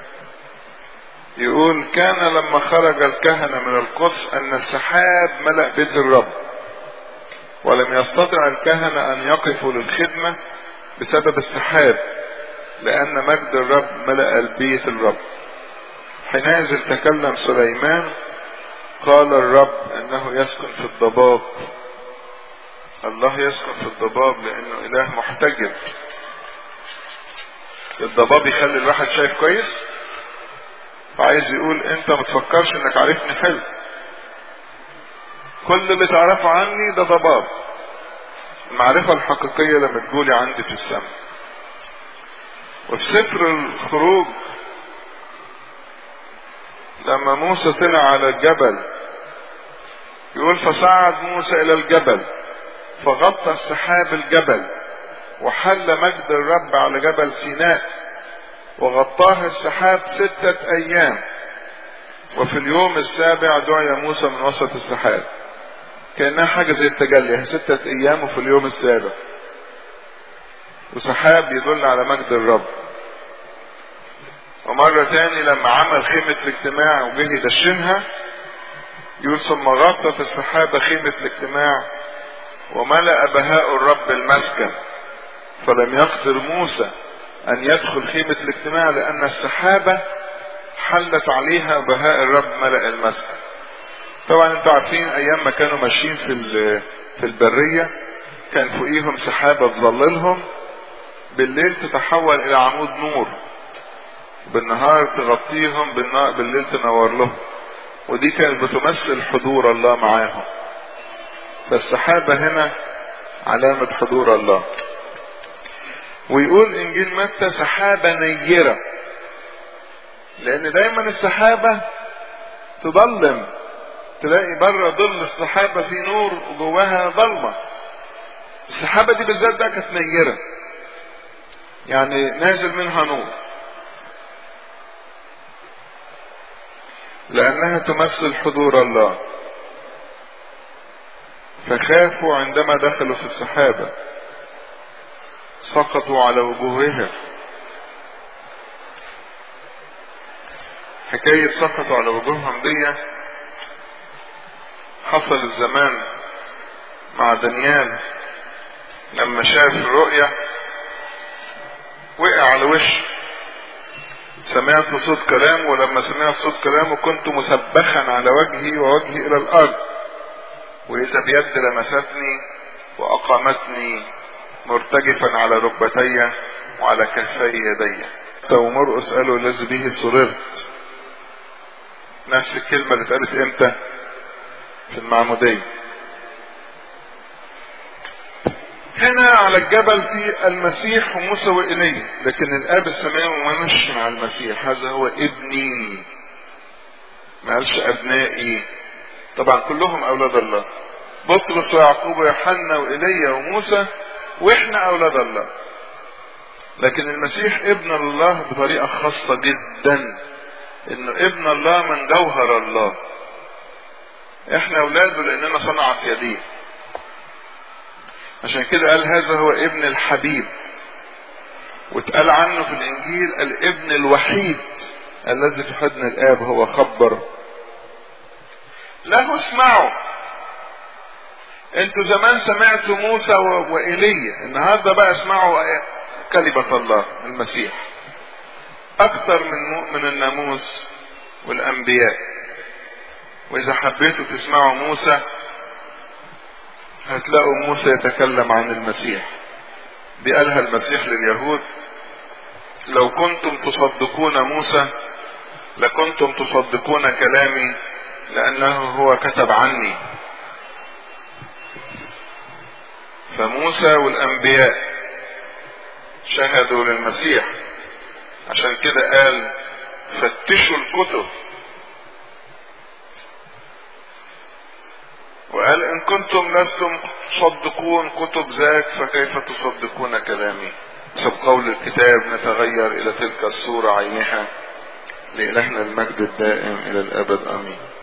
يقول كان لما خرج الكهنة من القدس ان السحاب ملأ بيت الرب ولم يستطع الكهنة ان يقفوا للخدمة بسبب السحاب لان مجد الرب ملأ البيت الرب حينئذ تكلم سليمان قال الرب انه يسكن في الضباب الله يسكن في الضباب لانه اله محتجب الضباب يخلي الواحد شايف كويس فعايز يقول انت ما تفكرش انك عارفني حلو كل اللي تعرفه عني ده ضباب المعرفة الحقيقية لما تقولي عندي في السماء وفي سفر الخروج لما موسى طلع على الجبل يقول فصعد موسى الى الجبل فغطى السحاب الجبل وحل مجد الرب على جبل سيناء وغطاه السحاب ستة ايام وفي اليوم السابع دعي موسى من وسط السحاب كأنها حاجة زي التجلي ستة ايام وفي اليوم السابع وسحاب يدل على مجد الرب ومرة تاني لما عمل خيمة الاجتماع وجه يدشنها يقول ثم غطت السحابة خيمة الاجتماع وملأ بهاء الرب المسكن فلم يقدر موسى أن يدخل خيمة الاجتماع لأن السحابة حلت عليها بهاء الرب ملأ المسكن طبعا انتوا عارفين ايام ما كانوا ماشيين في في البرية كان فوقيهم سحابة تظللهم بالليل تتحول الى عمود نور بالنهار تغطيهم بالليل تنور لهم ودي كانت بتمثل حضور الله معاهم فالسحابة هنا علامة حضور الله ويقول انجيل متى سحابة نيرة لان دايما السحابة تضلم تلاقي بره ظل السحابة في نور وجواها ضلمة السحابة دي بالذات بقى كانت نيرة يعني نازل منها نور لأنها تمثل حضور الله فخافوا عندما دخلوا في السحابة سقطوا على وجوههم حكاية سقطوا على وجوههم دي حصل الزمان مع دانيال لما شاف الرؤية وقع على وشه سمعت صوت كلامه ولما سمعت صوت كلامه كنت مسبخا على وجهي ووجهي الى الارض واذا بيد لمستني واقامتني مرتجفا على ركبتي وعلى كفي يدي ومرقس قالوا الذي به سررت نفس الكلمة اللي اتقالت امتى في المعمودية هنا على الجبل في المسيح وموسى وإيليا لكن الآب السماوي ما مش مع المسيح هذا هو ابني ما قالش أبنائي طبعا كلهم أولاد الله بطرس ويعقوب ويوحنا وإيليا وموسى وإحنا أولاد الله لكن المسيح ابن الله بطريقة خاصة جدا إنه ابن الله من جوهر الله إحنا أولاده لأننا صنعت يديه عشان كده قال هذا هو ابن الحبيب واتقال عنه في الانجيل الابن الوحيد الذي في حضن الاب هو خبر له اسمعوا انتوا زمان سمعتوا موسى وإيليا النهارده بقى اسمعوا كلمة الله المسيح اكتر من من الناموس والانبياء واذا حبيتوا تسمعوا موسى هتلاقوا موسى يتكلم عن المسيح دي قالها المسيح لليهود لو كنتم تصدقون موسى لكنتم تصدقون كلامي لأنه هو كتب عني فموسى والأنبياء شهدوا للمسيح عشان كده قال فتشوا الكتب وقال ان كنتم لستم تصدقون كتب ذاك فكيف تصدقون كلامي حسب قول الكتاب نتغير الى تلك الصورة عينها لإلهنا المجد الدائم الى الابد امين